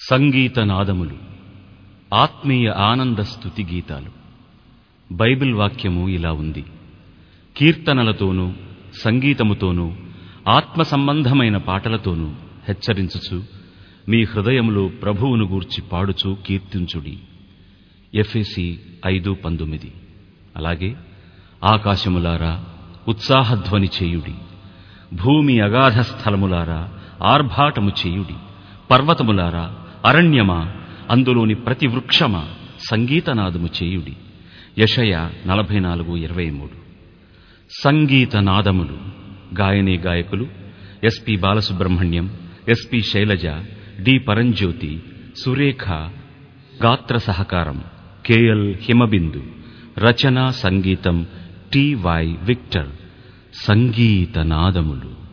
సంగీత నాదములు ఆత్మీయ ఆనంద స్థుతి గీతాలు బైబిల్ వాక్యము ఇలా ఉంది కీర్తనలతోనూ సంగీతముతోనూ ఆత్మ సంబంధమైన పాటలతోనూ హెచ్చరించుచు మీ హృదయములో ప్రభువును గూర్చి పాడుచు కీర్తించుడి ఎఫ్ఎసి ఐదు పంతొమ్మిది అలాగే ఆకాశములారా ఉత్సాహధ్వని చేయుడి భూమి అగాధ స్థలములారా ఆర్భాటము చేయుడి పర్వతములారా అరణ్యమా అందులోని ప్రతి వృక్షమా సంగీతనాదము చేయుడి యషయ నలభై నాలుగు ఇరవై మూడు సంగీత నాదములు గాయని గాయకులు S P Balasubrahmanyam S P Sailaja D Paranjyothi Surekha గాత్ర సహకారం కెఎల్ హిమబిందు రచన సంగీతం టివై విక్టర్ సంగీత నాదములు